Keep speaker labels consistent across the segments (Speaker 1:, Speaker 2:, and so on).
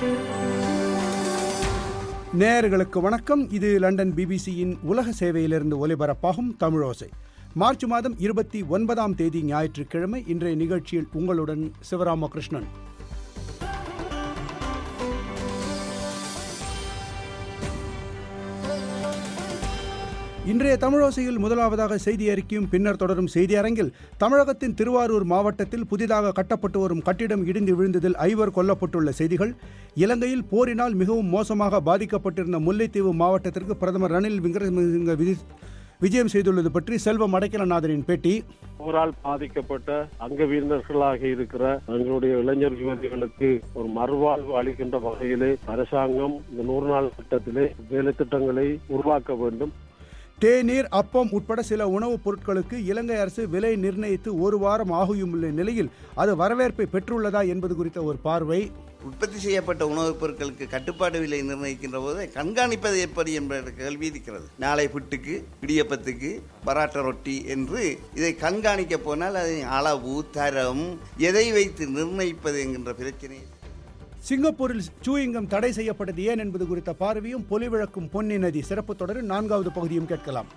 Speaker 1: நேயர்களுக்கு வணக்கம் இது லண்டன் பிபிசியின் உலக சேவையிலிருந்து ஒலிபரப்பாகும் தமிழோசை மார்ச் மாதம் இருபத்தி ஒன்பதாம் தேதி ஞாயிற்றுக்கிழமை இன்றைய நிகழ்ச்சியில் உங்களுடன் சிவராமகிருஷ்ணன் இன்றைய தமிழோசையில் முதலாவதாக செய்தி அறிக்கையும் பின்னர் தொடரும் செய்தி அரங்கில் தமிழகத்தின் திருவாரூர் மாவட்டத்தில் புதிதாக கட்டப்பட்டு வரும் கட்டிடம் இடிந்து விழுந்ததில் ஐவர் கொல்லப்பட்டுள்ள செய்திகள் இலங்கையில் போரினால் மிகவும் மோசமாக பாதிக்கப்பட்டிருந்த முல்லைத்தீவு மாவட்டத்திற்கு பிரதமர் ரணில் விக்ரமசிங்க விதி- விஜயம் செய்துள்ளது பற்றி செல்வம் அடைக்கலநாதனின் பேட்டி
Speaker 2: போரால் பாதிக்கப்பட்ட அங்க வீரர்களாக இருக்கிற எங்களுடைய இளைஞர் யுவதிகளுக்கு ஒரு மறுவாழ்வு அளிக்கின்ற வகையிலே அரசாங்கம் இந்த நூறு நாள் திட்டத்திலே வேலை திட்டங்களை உருவாக்க வேண்டும்
Speaker 1: தேநீர் அப்பம் உட்பட சில உணவுப் பொருட்களுக்கு இலங்கை அரசு விலை நிர்ணயித்து ஒரு வாரம் ஆகியுள்ள நிலையில் அது வரவேற்பை பெற்றுள்ளதா என்பது குறித்த ஒரு பார்வை
Speaker 3: உற்பத்தி செய்யப்பட்ட உணவுப் பொருட்களுக்கு கட்டுப்பாடு விலை நிர்ணயிக்கின்ற போது கண்காணிப்பது எப்படி என்ற கேள்வி இருக்கிறது நாளை புட்டுக்கு இடியப்பத்துக்கு பராட்டா ரொட்டி என்று இதை கண்காணிக்க போனால் அதை அளவு தரம் எதை வைத்து நிர்ணயிப்பது என்கின்ற பிரச்சனை
Speaker 1: சிங்கப்பூரில் சூயிங்கம் தடை செய்யப்பட்டது ஏன் என்பது குறித்த பார்வையும் பொலிவிழக்கும் பொன்னி நதி சிறப்பு தொடரின் நான்காவது பகுதியும் கேட்கலாம்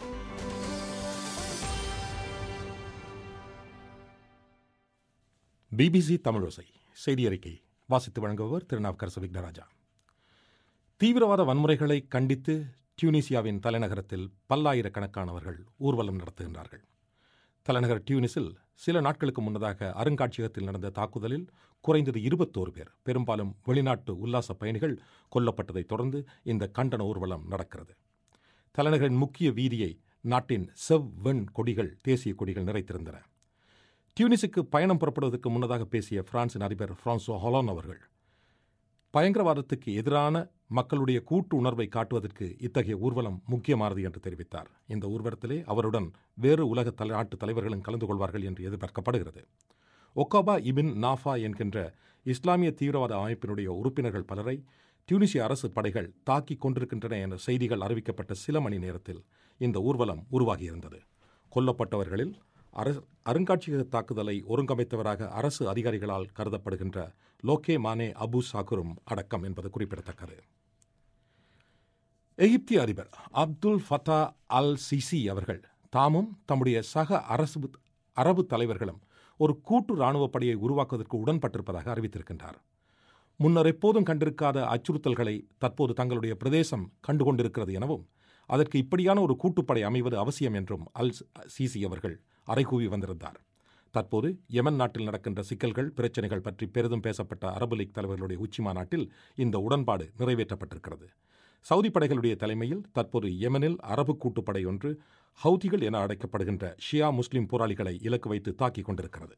Speaker 4: பிபிசி தமிழோசை செய்தி அறிக்கை வாசித்து வழங்குபவர் திருநாவுக்கரசு விக்னராஜா தீவிரவாத வன்முறைகளை கண்டித்து டியூனிசியாவின் தலைநகரத்தில் பல்லாயிரக்கணக்கானவர்கள் ஊர்வலம் நடத்துகின்றார்கள் தலைநகர் டியூனிஸில் சில நாட்களுக்கு முன்னதாக அருங்காட்சியகத்தில் நடந்த தாக்குதலில் குறைந்தது இருபத்தோரு பேர் பெரும்பாலும் வெளிநாட்டு உல்லாச பயணிகள் கொல்லப்பட்டதைத் தொடர்ந்து இந்த கண்டன ஊர்வலம் நடக்கிறது தலைநகரின் முக்கிய வீதியை நாட்டின் செவ்வெண் கொடிகள் தேசிய கொடிகள் நிறைத்திருந்தன டியூனிஸுக்கு பயணம் புறப்படுவதற்கு முன்னதாக பேசிய பிரான்சின் அதிபர் பிரான்சோ ஹொலான் அவர்கள் பயங்கரவாதத்துக்கு எதிரான மக்களுடைய கூட்டு உணர்வை காட்டுவதற்கு இத்தகைய ஊர்வலம் முக்கியமானது என்று தெரிவித்தார் இந்த ஊர்வலத்திலே அவருடன் வேறு உலக தல நாட்டு தலைவர்களும் கலந்து கொள்வார்கள் என்று எதிர்பார்க்கப்படுகிறது ஒக்காபா இபின் நாஃபா என்கின்ற இஸ்லாமிய தீவிரவாத அமைப்பினுடைய உறுப்பினர்கள் பலரை டியூனிசிய அரசு படைகள் தாக்கிக் கொண்டிருக்கின்றன என்ற செய்திகள் அறிவிக்கப்பட்ட சில மணி நேரத்தில் இந்த ஊர்வலம் உருவாகியிருந்தது கொல்லப்பட்டவர்களில் அரசு அருங்காட்சியக தாக்குதலை ஒருங்கமைத்தவராக அரசு அதிகாரிகளால் கருதப்படுகின்ற லோகே மானே அபு சாகுரும் அடக்கம் என்பது குறிப்பிடத்தக்கது எகிப்திய அதிபர் அப்துல் ஃபத்தா அல் சிசி அவர்கள் தாமும் தம்முடைய சக அரசு அரபு தலைவர்களும் ஒரு கூட்டு இராணுவப் படையை உருவாக்குவதற்கு உடன்பட்டிருப்பதாக அறிவித்திருக்கின்றார் முன்னர் எப்போதும் கண்டிருக்காத அச்சுறுத்தல்களை தற்போது தங்களுடைய பிரதேசம் கண்டுகொண்டிருக்கிறது எனவும் அதற்கு இப்படியான ஒரு கூட்டுப்படை அமைவது அவசியம் என்றும் அல் சிசி அவர்கள் அறைகூவி வந்திருந்தார் தற்போது யெமன் நாட்டில் நடக்கின்ற சிக்கல்கள் பிரச்சனைகள் பற்றி பெரிதும் பேசப்பட்ட அரபு லீக் தலைவர்களுடைய உச்சி மாநாட்டில் இந்த உடன்பாடு நிறைவேற்றப்பட்டிருக்கிறது சவுதி படைகளுடைய தலைமையில் தற்போது யெமனில் அரபு கூட்டுப்படை ஒன்று ஹவுதிகள் என அழைக்கப்படுகின்ற ஷியா முஸ்லிம் போராளிகளை இலக்கு வைத்து தாக்கிக் கொண்டிருக்கிறது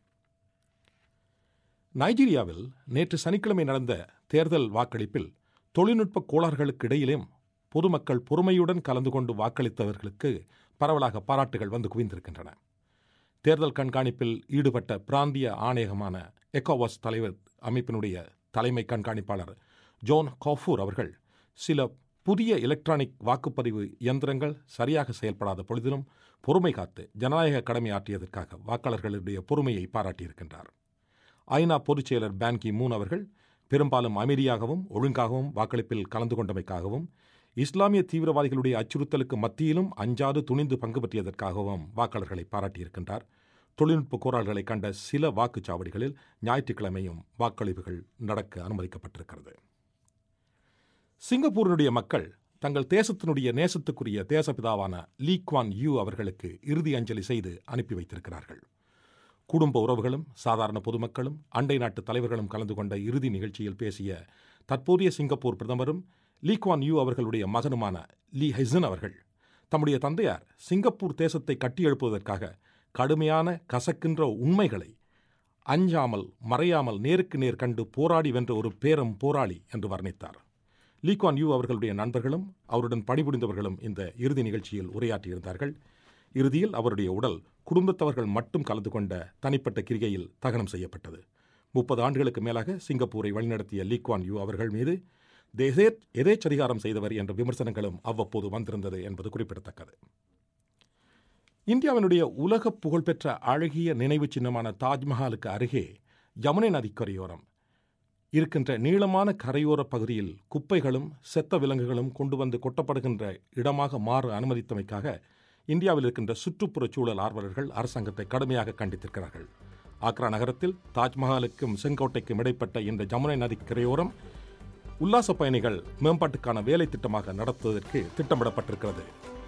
Speaker 4: நைஜீரியாவில் நேற்று சனிக்கிழமை நடந்த தேர்தல் வாக்களிப்பில் தொழில்நுட்ப கோளாறுகளுக்கு இடையிலும் பொதுமக்கள் பொறுமையுடன் கலந்து கொண்டு வாக்களித்தவர்களுக்கு பரவலாக பாராட்டுகள் வந்து குவிந்திருக்கின்றன தேர்தல் கண்காணிப்பில் ஈடுபட்ட பிராந்திய ஆணையகமான எக்கோவாஸ் தலைவர் அமைப்பினுடைய தலைமை கண்காணிப்பாளர் ஜோன் காஃபூர் அவர்கள் சில புதிய எலக்ட்ரானிக் வாக்குப்பதிவு இயந்திரங்கள் சரியாக செயல்படாத பொழுதிலும் பொறுமை காத்து ஜனநாயக கடமையாற்றியதற்காக வாக்காளர்களுடைய பொறுமையை பாராட்டியிருக்கின்றார் ஐநா பொதுச் செயலர் பான் கி மூன் அவர்கள் பெரும்பாலும் அமைதியாகவும் ஒழுங்காகவும் வாக்களிப்பில் கலந்து கொண்டமைக்காகவும் இஸ்லாமிய தீவிரவாதிகளுடைய அச்சுறுத்தலுக்கு மத்தியிலும் அஞ்சாது துணிந்து பங்கு பற்றியதற்காகவும் வாக்காளர்களை பாராட்டியிருக்கின்றார் தொழில்நுட்ப கோரால்களை கண்ட சில வாக்குச்சாவடிகளில் ஞாயிற்றுக்கிழமையும் வாக்களிப்புகள் நடக்க அனுமதிக்கப்பட்டிருக்கிறது சிங்கப்பூரினுடைய மக்கள் தங்கள் தேசத்தினுடைய நேசத்துக்குரிய தேசபிதாவான லீ குவான் யூ அவர்களுக்கு இறுதி அஞ்சலி செய்து அனுப்பி வைத்திருக்கிறார்கள் குடும்ப உறவுகளும் சாதாரண பொதுமக்களும் அண்டை நாட்டு தலைவர்களும் கலந்து கொண்ட இறுதி நிகழ்ச்சியில் பேசிய தற்போதைய சிங்கப்பூர் பிரதமரும் லீ குவான் யூ அவர்களுடைய மகனுமான லீ ஹெசன் அவர்கள் தம்முடைய தந்தையார் சிங்கப்பூர் தேசத்தை கட்டியெழுப்புவதற்காக கடுமையான கசக்கின்ற உண்மைகளை அஞ்சாமல் மறையாமல் நேருக்கு நேர் கண்டு போராடி வென்ற ஒரு பேரம் போராளி என்று வர்ணித்தார் லீ குவான் யூ அவர்களுடைய நண்பர்களும் அவருடன் பணிபுரிந்தவர்களும் இந்த இறுதி நிகழ்ச்சியில் உரையாற்றியிருந்தார்கள் இறுதியில் அவருடைய உடல் குடும்பத்தவர்கள் மட்டும் கலந்து கொண்ட தனிப்பட்ட கிரிகையில் தகனம் செய்யப்பட்டது முப்பது ஆண்டுகளுக்கு மேலாக சிங்கப்பூரை வழிநடத்திய லீ குவான் யூ அவர்கள் மீது தேசே எதேச்சதிகாரம் செய்தவர் என்ற விமர்சனங்களும் அவ்வப்போது வந்திருந்தது என்பது குறிப்பிடத்தக்கது இந்தியாவினுடைய உலக புகழ்பெற்ற அழகிய நினைவு சின்னமான தாஜ்மஹாலுக்கு அருகே யமுனை நதிக்கரையோரம் இருக்கின்ற நீளமான கரையோர பகுதியில் குப்பைகளும் செத்த விலங்குகளும் கொண்டு வந்து கொட்டப்படுகின்ற இடமாக மாற அனுமதித்தமைக்காக இந்தியாவில் இருக்கின்ற சுற்றுப்புறச் சூழல் ஆர்வலர்கள் அரசாங்கத்தை கடுமையாக கண்டித்திருக்கிறார்கள் ஆக்ரா நகரத்தில் தாஜ்மஹாலுக்கும் செங்கோட்டைக்கும் இடைப்பட்ட இந்த ஜமுனை நதி கரையோரம் உல்லாச பயணிகள் மேம்பாட்டுக்கான வேலை திட்டமாக நடத்துவதற்கு திட்டமிடப்பட்டிருக்கிறது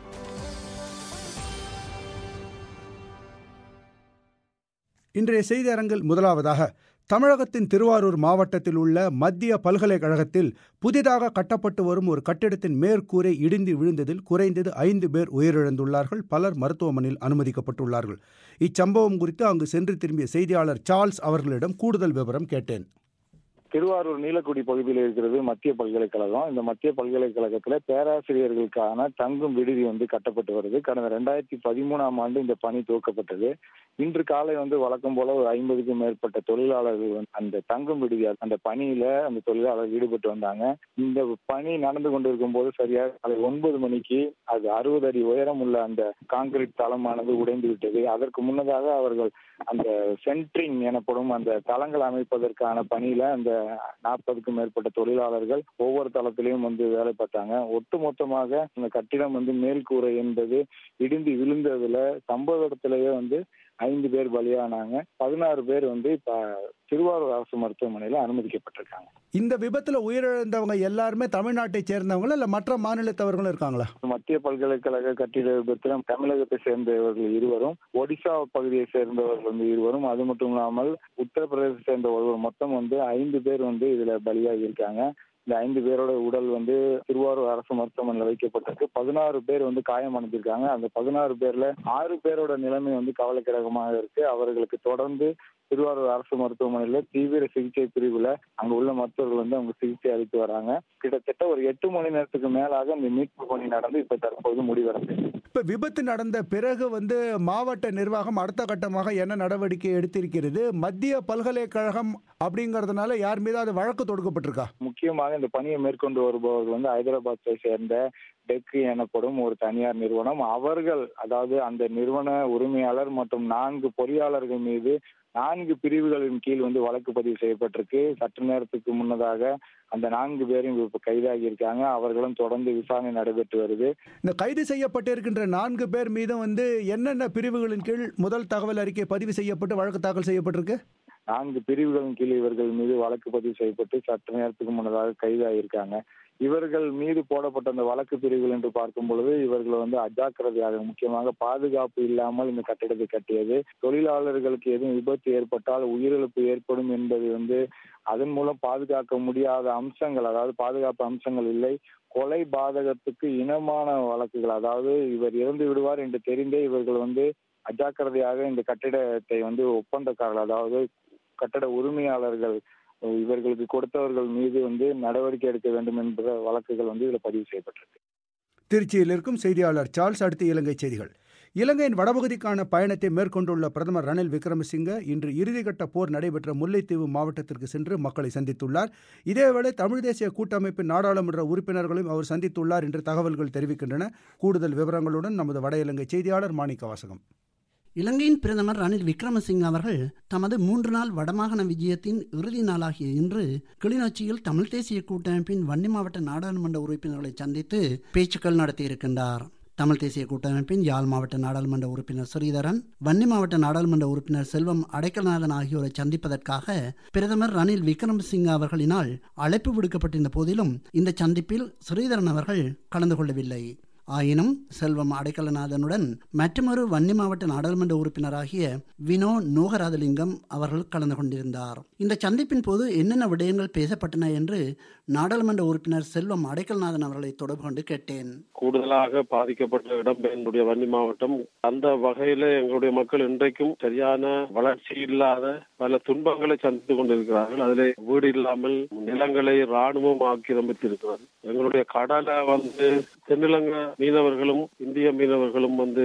Speaker 1: இன்றைய செய்தி அரங்கில் முதலாவதாக தமிழகத்தின் திருவாரூர் மாவட்டத்தில் உள்ள மத்திய பல்கலைக்கழகத்தில் புதிதாக கட்டப்பட்டு வரும் ஒரு கட்டிடத்தின் மேற்கூரை இடிந்து விழுந்ததில் குறைந்தது ஐந்து பேர் உயிரிழந்துள்ளார்கள் பலர் மருத்துவமனையில் அனுமதிக்கப்பட்டுள்ளார்கள் இச்சம்பவம் குறித்து அங்கு சென்று திரும்பிய செய்தியாளர் சார்ல்ஸ் அவர்களிடம் கூடுதல் விவரம் கேட்டேன்
Speaker 5: திருவாரூர் நீலக்குடி பகுதியில் இருக்கிறது மத்திய பல்கலைக்கழகம் இந்த மத்திய பல்கலைக்கழகத்துல பேராசிரியர்களுக்கான தங்கும் விடுதி வந்து கட்டப்பட்டு வருது கடந்த ரெண்டாயிரத்தி பதிமூணாம் ஆண்டு இந்த பணி துவக்கப்பட்டது இன்று காலை வந்து வழக்கம் போல ஒரு ஐம்பதுக்கும் மேற்பட்ட தொழிலாளர்கள் வந்து அந்த தங்கும் விடுதி அந்த பணியில அந்த தொழிலாளர்கள் ஈடுபட்டு வந்தாங்க இந்த பணி நடந்து கொண்டிருக்கும் போது சரியாக காலை ஒன்பது மணிக்கு அது அறுபது அடி உயரம் உள்ள அந்த கான்கிரீட் தளமானது உடைந்து விட்டது அதற்கு முன்னதாக அவர்கள் அந்த சென்ட்ரிங் எனப்படும் அந்த தளங்கள் அமைப்பதற்கான பணியில அந்த நாற்பதுக்கும் மேற்பட்ட தொழிலாளர்கள் ஒவ்வொரு தளத்திலையும் வந்து வேலை பார்த்தாங்க ஒட்டுமொத்தமாக இந்த கட்டிடம் வந்து மேல்கூரை என்பது இடிந்து விழுந்ததுல சம்பவ இடத்திலேயே வந்து ஐந்து பேர் பலியானாங்க பதினாறு பேர் வந்து இப்ப திருவாரூர் அரசு மருத்துவமனையில அனுமதிக்கப்பட்டிருக்காங்க
Speaker 1: இந்த விபத்துல உயிரிழந்தவங்க எல்லாருமே தமிழ்நாட்டை சேர்ந்தவங்களா இல்ல மற்ற மாநிலத்தவர்களும் இருக்காங்களா
Speaker 5: மத்திய பல்கலைக்கழக கட்டிட விபத்தில் தமிழகத்தை சேர்ந்தவர்கள் இருவரும் ஒடிசா பகுதியை சேர்ந்தவர்கள் வந்து இருவரும் அது மட்டும் இல்லாமல் உத்தரப்பிரதேசத்தை சேர்ந்த ஒருவர் மொத்தம் வந்து ஐந்து பேர் வந்து இதுல பலியாகி இருக்காங்க இந்த ஐந்து பேரோட உடல் வந்து திருவாரூர் அரசு மருத்துவமனையில் வைக்கப்பட்டிருக்கு பதினாறு பேர் வந்து காயமடைஞ்சிருக்காங்க அந்த பதினாறு பேர்ல ஆறு பேரோட நிலைமை வந்து கவலைக்கிடகமாக இருக்கு அவர்களுக்கு தொடர்ந்து திருவாரூர் அரசு மருத்துவமனையில தீவிர சிகிச்சை பிரிவுல அங்க உள்ள மருத்துவர்கள் வந்து அவங்க சிகிச்சை அளித்து வராங்க கிட்டத்தட்ட ஒரு எட்டு மணி நேரத்துக்கு மேலாக இந்த மீட்பு பணி நடந்து இப்ப தற்போது முடிவடைந்தது
Speaker 1: இப்ப விபத்து நடந்த பிறகு வந்து மாவட்ட நிர்வாகம் அடுத்த கட்டமாக என்ன நடவடிக்கை எடுத்திருக்கிறது மத்திய பல்கலைக்கழகம் அப்படிங்கறதுனால யார் மீது அது வழக்கு தொடுக்கப்பட்டிருக்கா
Speaker 5: முக்கியமாக இந்த பணியை மேற்கொண்டு வருபவர்கள் வந்து ஹைதராபாத்தை சேர்ந்த டெக்கு எனப்படும் ஒரு தனியார் நிறுவனம் அவர்கள் அதாவது அந்த நிறுவன உரிமையாளர் மற்றும் நான்கு பொறியாளர்கள் மீது நான்கு பிரிவுகளின் கீழ் வந்து வழக்கு பதிவு செய்யப்பட்டிருக்கு சற்று நேரத்துக்கு முன்னதாக அந்த நான்கு பேரும் இப்ப கைதாகி இருக்காங்க அவர்களும் தொடர்ந்து விசாரணை நடைபெற்று வருது
Speaker 1: இந்த கைது செய்யப்பட்டிருக்கின்ற நான்கு பேர் மீதும் வந்து என்னென்ன பிரிவுகளின் கீழ் முதல் தகவல் அறிக்கை பதிவு செய்யப்பட்டு வழக்கு தாக்கல் செய்யப்பட்டிருக்கு
Speaker 5: நான்கு பிரிவுகளின் கீழ் இவர்கள் மீது வழக்கு பதிவு செய்யப்பட்டு சற்று நேரத்துக்கு முன்னதாக கைதாகியிருக்காங்க இவர்கள் மீது போடப்பட்ட அந்த வழக்கு பிரிவுகள் என்று பார்க்கும் பொழுது இவர்கள் வந்து அஜாக்கிரதையாக முக்கியமாக பாதுகாப்பு இல்லாமல் இந்த கட்டிடத்தை கட்டியது தொழிலாளர்களுக்கு எதுவும் விபத்து ஏற்பட்டால் உயிரிழப்பு ஏற்படும் என்பது வந்து அதன் மூலம் பாதுகாக்க முடியாத அம்சங்கள் அதாவது பாதுகாப்பு அம்சங்கள் இல்லை கொலை பாதகத்துக்கு இனமான வழக்குகள் அதாவது இவர் இறந்து விடுவார் என்று தெரிந்தே இவர்கள் வந்து அஜாக்கிரதையாக இந்த கட்டிடத்தை வந்து ஒப்பந்தக்காரர்கள் அதாவது கட்டட உரிமையாளர்கள் இவர்களுக்கு கொடுத்தவர்கள் மீது வந்து நடவடிக்கை எடுக்க வேண்டும் என்ற வழக்குகள் வந்து இதுல பதிவு செய்யப்பட்டிருக்கு
Speaker 1: திருச்சியில் இருக்கும் செய்தியாளர் சார்ல்ஸ் அடுத்து இலங்கை செய்திகள் இலங்கையின் வடபகுதிக்கான பயணத்தை மேற்கொண்டுள்ள பிரதமர் ரணில் விக்ரமசிங்க இன்று இறுதிக்கட்ட போர் நடைபெற்ற முல்லைத்தீவு மாவட்டத்திற்கு சென்று மக்களை சந்தித்துள்ளார் இதேவேளை தமிழ் தேசிய கூட்டமைப்பின் நாடாளுமன்ற உறுப்பினர்களையும் அவர் சந்தித்துள்ளார் என்று தகவல்கள் தெரிவிக்கின்றன கூடுதல் விவரங்களுடன் நமது வட இலங்கை செய்தியாளர் மாணிக்க வாசகம்
Speaker 6: இலங்கையின் பிரதமர் ரணில் விக்ரமசிங்க அவர்கள் தமது மூன்று நாள் வடமாகாண விஜயத்தின் இறுதி நாளாகிய இன்று கிளிநொச்சியில் தமிழ் தேசிய கூட்டமைப்பின் வன்னி மாவட்ட நாடாளுமன்ற உறுப்பினர்களை சந்தித்து பேச்சுக்கள் நடத்தியிருக்கின்றார் தமிழ் தேசிய கூட்டமைப்பின் யாழ் மாவட்ட நாடாளுமன்ற உறுப்பினர் ஸ்ரீதரன் வன்னி மாவட்ட நாடாளுமன்ற உறுப்பினர் செல்வம் அடைக்கல்நாதன் ஆகியோரை சந்திப்பதற்காக பிரதமர் ரணில் விக்ரமசிங்க அவர்களினால் அழைப்பு விடுக்கப்பட்டிருந்த போதிலும் இந்த சந்திப்பில் ஸ்ரீதரன் அவர்கள் கலந்து கொள்ளவில்லை ஆயினும் செல்வம் அடைக்கலநாதனுடன் மற்றொரு வன்னி மாவட்ட நாடாளுமன்ற உறுப்பினராகிய வினோ நோகராதலிங்கம் அவர்கள் கலந்து கொண்டிருந்தார் இந்த சந்திப்பின் போது என்னென்ன விடயங்கள் பேசப்பட்டன என்று நாடாளுமன்ற உறுப்பினர் செல்வம் அடைக்கல்நாதன் அவர்களை தொடர்பு கொண்டு கேட்டேன்
Speaker 2: கூடுதலாக பாதிக்கப்பட்ட இடம் என்னுடைய வன்னி மாவட்டம் அந்த வகையில எங்களுடைய மக்கள் இன்றைக்கும் சரியான வளர்ச்சி இல்லாத பல துன்பங்களை சந்தித்து கொண்டிருக்கிறார்கள் அதிலே வீடு இல்லாமல் நிலங்களை ராணுவம் ஆக்கிரமித்திருக்கிறது எங்களுடைய கடலை வந்து தென்னிலங்கை மீனவர்களும் இந்திய மீனவர்களும் வந்து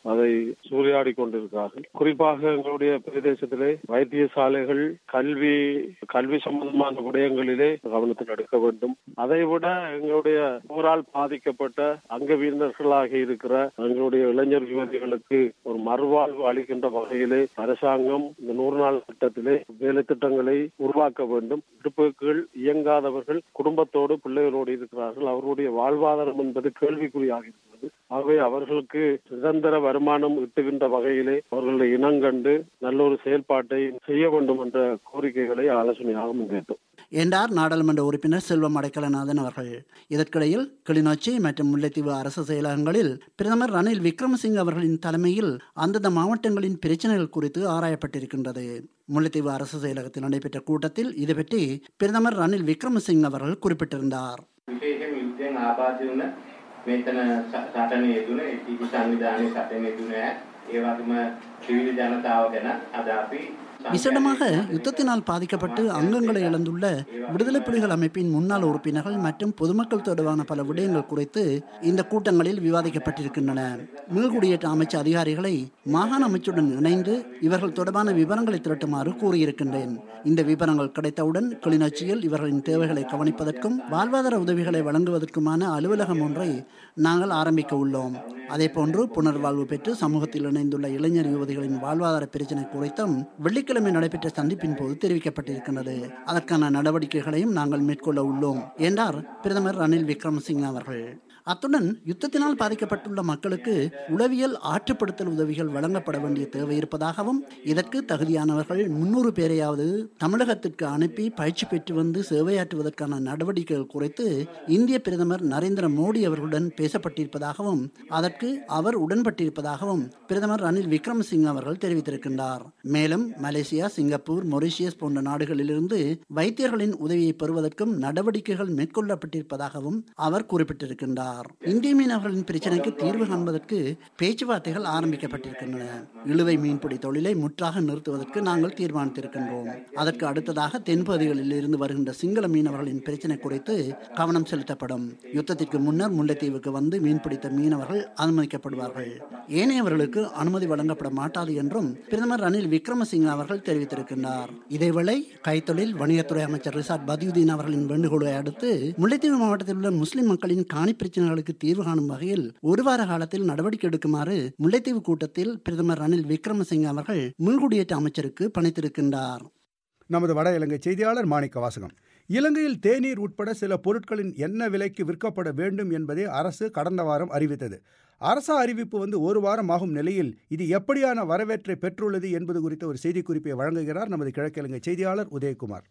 Speaker 2: அதை சூறையாடி கொண்டிருக்கிறார்கள் குறிப்பாக எங்களுடைய பிரதேசத்திலே வைத்தியசாலைகள் கல்வி கல்வி சம்பந்தமான விடயங்களிலே கவனத்தில் எடுக்க வேண்டும் அதைவிட எங்களுடைய போரால் பாதிக்கப்பட்ட அங்கவீனர்களாக இருக்கிற எங்களுடைய இளைஞர் யுவதிகளுக்கு ஒரு மறுவாழ்வு அளிக்கின்ற வகையிலே அரசாங்கம் இந்த நூறு நாள் திட்டத்திலே வேலை திட்டங்களை உருவாக்க வேண்டும் இடுப்புகள் இயங்காதவர்கள் குடும்பத்தோடு பிள்ளைகளோடு இருக்கிறார்கள் அவர்களுடைய வாழ்வாதாரம் என்பது கேள்விக்குறியாக இருக்கிறது ஆகவே அவர்களுக்கு நிரந்தர வருமானம் ஈட்டுகின்ற வகையிலே அவர்களுடைய இனங்கண்டு நல்ல ஒரு செயல்பாட்டை செய்ய வேண்டும் என்ற கோரிக்கைகளை ஆலோசனையாக முன்வைத்தோம்
Speaker 6: என்றார் நாடாளுமன்ற உறுப்பினர் செல்வம் அடைக்கலநாதன் அவர்கள் இதற்கிடையில் கிளிநொச்சி மற்றும் முல்லைத்தீவு அரசு செயலகங்களில் பிரதமர் ரணில் விக்ரமசிங்க அவர்களின் தலைமையில் அந்தந்த மாவட்டங்களின் பிரச்சனைகள் குறித்து ஆராயப்பட்டிருக்கின்றது முல்லைத்தீவு அரசு செயலகத்தில் நடைபெற்ற கூட்டத்தில் இது பற்றி பிரதமர் ரணில் விக்ரமசிங்க அவர்கள் குறிப்பிட்டிருந்தார்
Speaker 7: විශේෂයෙන් යුද්ධයෙන් ආබාධ වුණ මෙතන ස- සටන යෙදුන ඉතිරි සංවිධානයේ සටන යෙදුන අය, ඒ වගේම ත්‍රිවිධ ජනතාව ගැන අද අපි
Speaker 6: விசேடமாக யுத்தத்தினால் பாதிக்கப்பட்டு அங்கங்களை இழந்துள்ள விடுதலை புலிகள் அமைப்பின் முன்னாள் உறுப்பினர்கள் மற்றும் பொதுமக்கள் தொடர்பான பல விடயங்கள் குறித்து இந்த கூட்டங்களில் விவாதிக்கப்பட்டிருக்கின்றன மீள்குடியேற்ற அமைச்சு அதிகாரிகளை மாகாண அமைச்சுடன் இணைந்து இவர்கள் தொடர்பான விவரங்களை திரட்டுமாறு கூறியிருக்கின்றேன் இந்த விவரங்கள் கிடைத்தவுடன் கிளிநொச்சியில் இவர்களின் தேவைகளை கவனிப்பதற்கும் வாழ்வாதார உதவிகளை வழங்குவதற்குமான அலுவலகம் ஒன்றை நாங்கள் ஆரம்பிக்க உள்ளோம் அதேபோன்று புனர்வாழ்வு பெற்று சமூகத்தில் இணைந்துள்ள இளைஞர் யுவதிகளின் வாழ்வாதார பிரச்சினை குறித்தும் வெள்ளிக்கிழமை நடைபெற்ற சந்திப்பின் போது தெரிவிக்கப்பட்டிருக்கின்றது அதற்கான நடவடிக்கைகளையும் நாங்கள் மேற்கொள்ள உள்ளோம் என்றார் பிரதமர் ரணில் விக்ரமசிங்க அவர்கள் அத்துடன் யுத்தத்தினால் பாதிக்கப்பட்டுள்ள மக்களுக்கு உளவியல் ஆற்றுப்படுத்தல் உதவிகள் வழங்கப்பட வேண்டிய தேவை இருப்பதாகவும் இதற்கு தகுதியானவர்கள் முன்னூறு பேரையாவது தமிழகத்திற்கு அனுப்பி பயிற்சி பெற்று வந்து சேவையாற்றுவதற்கான நடவடிக்கைகள் குறித்து இந்திய பிரதமர் நரேந்திர மோடி அவர்களுடன் பேசப்பட்டிருப்பதாகவும் அதற்கு அவர் உடன்பட்டிருப்பதாகவும் பிரதமர் ரணில் விக்ரமசிங்க அவர்கள் தெரிவித்திருக்கின்றார் மேலும் மலேசியா சிங்கப்பூர் மொரிஷியஸ் போன்ற நாடுகளிலிருந்து வைத்தியர்களின் உதவியை பெறுவதற்கும் நடவடிக்கைகள் மேற்கொள்ளப்பட்டிருப்பதாகவும் அவர் குறிப்பிட்டிருக்கின்றார் இந்திய மீனவர்களின் பிரச்சினைக்கு தீர்வு காண்பதற்கு பேச்சுவார்த்தைகள் ஆரம்பிக்கப்பட்டிருக்கின்றன இழுவை மீன்பிடி தொழிலை முற்றாக நிறுத்துவதற்கு நாங்கள் தீர்மானித்திருக்கின்றோம் அதற்கு அடுத்ததாக தென்பகுதிகளில் இருந்து வருகின்ற சிங்கள மீனவர்களின் பிரச்சினை குறித்து கவனம் செலுத்தப்படும் யுத்தத்திற்கு முன்னர் முல்லைத்தீவுக்கு வந்து மீன்பிடித்த மீனவர்கள் அனுமதிக்கப்படுவார்கள் ஏனையவர்களுக்கு அனுமதி வழங்கப்பட மாட்டாது என்றும் பிரதமர் ரணில் விக்ரமசிங்க அவர்கள் தெரிவித்திருக்கின்றார் இதேவேளை கைத்தொழில் வணிகத்துறை அமைச்சர் ரிசாட் பதியுதீன் அவர்களின் வேண்டுகோளை அடுத்து முல்லைத்தீவு மாவட்டத்தில் உள்ள முஸ்லிம் மக்களின் காணி பிரச்சனைகளுக்கு தீர்வு காணும் வகையில் ஒரு வார காலத்தில் நடவடிக்கை எடுக்குமாறு முல்லைத்தீவு கூட்டத்தில் பிரதமர் ரணில் விக்ரமசிங்க அவர்கள் மீள்குடியேற்ற அமைச்சருக்கு பணித்திருக்கின்றார்
Speaker 1: நமது வட இலங்கை செய்தியாளர் மாணிக்க வாசகம் இலங்கையில் தேநீர் உட்பட சில பொருட்களின் என்ன விலைக்கு விற்கப்பட வேண்டும் என்பதை அரசு கடந்த வாரம் அறிவித்தது அரச அறிவிப்பு வந்து ஒரு வாரம் ஆகும் நிலையில் இது எப்படியான வரவேற்பை பெற்றுள்ளது என்பது குறித்த ஒரு செய்திக்குறிப்பை வழங்குகிறார் நமது கிழக்கிழங்கை செய்தியாளர் உதயகுமார்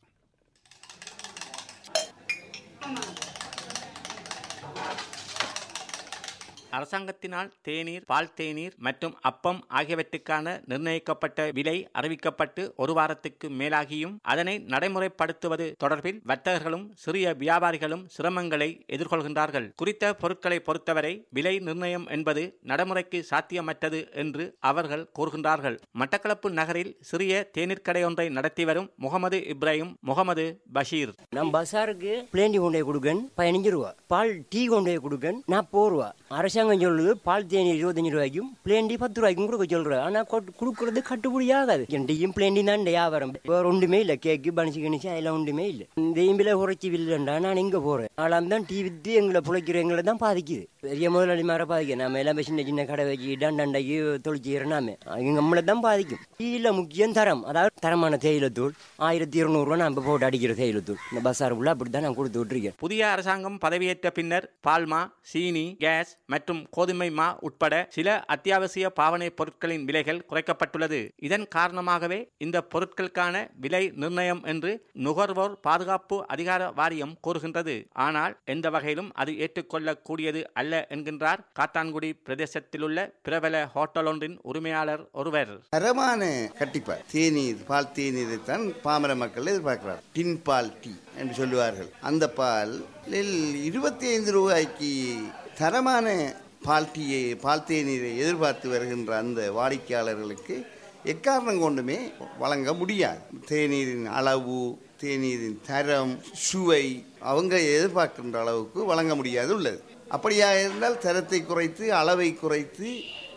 Speaker 8: அரசாங்கத்தினால் தேநீர் பால் தேநீர் மற்றும் அப்பம் ஆகியவற்றுக்கான நிர்ணயிக்கப்பட்ட விலை அறிவிக்கப்பட்டு ஒரு வாரத்துக்கு மேலாகியும் அதனை நடைமுறைப்படுத்துவது தொடர்பில் வர்த்தகர்களும் சிறிய வியாபாரிகளும் சிரமங்களை எதிர்கொள்கின்றார்கள் குறித்த பொருட்களை பொறுத்தவரை விலை நிர்ணயம் என்பது நடைமுறைக்கு சாத்தியமற்றது என்று அவர்கள் கூறுகின்றார்கள் மட்டக்களப்பு நகரில் சிறிய தேநீர் கடை ஒன்றை நடத்தி வரும் முகமது இப்ராஹிம் முகமது பஷீர்
Speaker 9: நான் பசாருக்கு பிளேண்டி கொண்டு போய் கொடுக்கேன் பதினஞ்சு ரூபா பால் டீ கொண்டு போய் கொடுக்கேன் நாற்பது ரூபா அரசாங்கம் சொல்லுது பால் தேனி இருபத்தஞ்சு ரூபாய்க்கும் பிளேண்டி பத்து ரூபாய்க்கும் கொடுக்க சொல்றேன் ஆனா கொட்- கொடுக்கறது கட்டுப்படி ஆகாது டீயும் பிளேண்டி தான் வியாபாரம் வேற ஒன்றுமே இல்லை கேக்கு பனிச்சு கணிச்சு அதெல்லாம் ஒன்றுமே இல்லை இதையும் விலை குறைச்சி வில்லைண்டா நான் எங்க போறேன் ஆனால் தான் டீ வித்து எங்களை பிழைக்கிற எங்களை தான் பாதிக்குது பெரிய முதலாளி மாற பாதிக்கும் நம்ம எல்லாம் சின்ன சின்ன கடை வச்சு டண்டாண்டாக்கி தொழிச்சிக்கிறோம் நாம அவங்க நம்மளை தான் பாதிக்கும் டீல முக்கியம் தரம் அதாவது தரமான தேயிலத்தூள் ஆயிரத்தி இருநூறுவா நான் இப்போ போட்டு அடிக்கிற தேயிலத்தூள் இந்த பசாருக்குள்ள அப்படி தான் நான் கொடுத்து விட்டுருக்கேன்
Speaker 8: புதிய அரசாங்கம் பதவியேற்ற பின்னர் பால்மா சீனி கேஸ் மற்றும் கோதுமை மா உட்பட சில அத்தியாவசிய பாவனை பொருட்களின் விலைகள் குறைக்கப்பட்டுள்ளது இதன் காரணமாகவே இந்த பொருட்களுக்கான விலை நிர்ணயம் என்று நுகர்வோர் பாதுகாப்பு அதிகார வாரியம் கூறுகின்றது ஆனால் எந்த வகையிலும் அது ஏற்றுக்கொள்ளக்கூடியது அல்ல என்கின்றார் காத்தான்குடி பிரதேசத்திலுள்ள பிரபல ஹோட்டல் ஒன்றின் உரிமையாளர் ஒருவர்
Speaker 3: தரமான கட்டிப்பால் தேநீர் பால் தேநீரை தான் பாமர மக்கள் எதிர்பார்க்கிறார் டின் பால் டீ என்று சொல்லுவார்கள் அந்த பாலில் இருபத்தி ஐந்து ரூபாய்க்கு தரமான பால் டீயை பால் தேநீரை எதிர்பார்த்து வருகின்ற அந்த வாடிக்கையாளர்களுக்கு எக்காரணம் கொண்டுமே வழங்க முடியாது தேநீரின் அளவு தேநீரின் தரம் சுவை அவங்க எதிர்பார்க்கின்ற அளவுக்கு வழங்க முடியாது உள்ளது அப்படியா இருந்தால் தரத்தை குறைத்து அளவை குறைத்து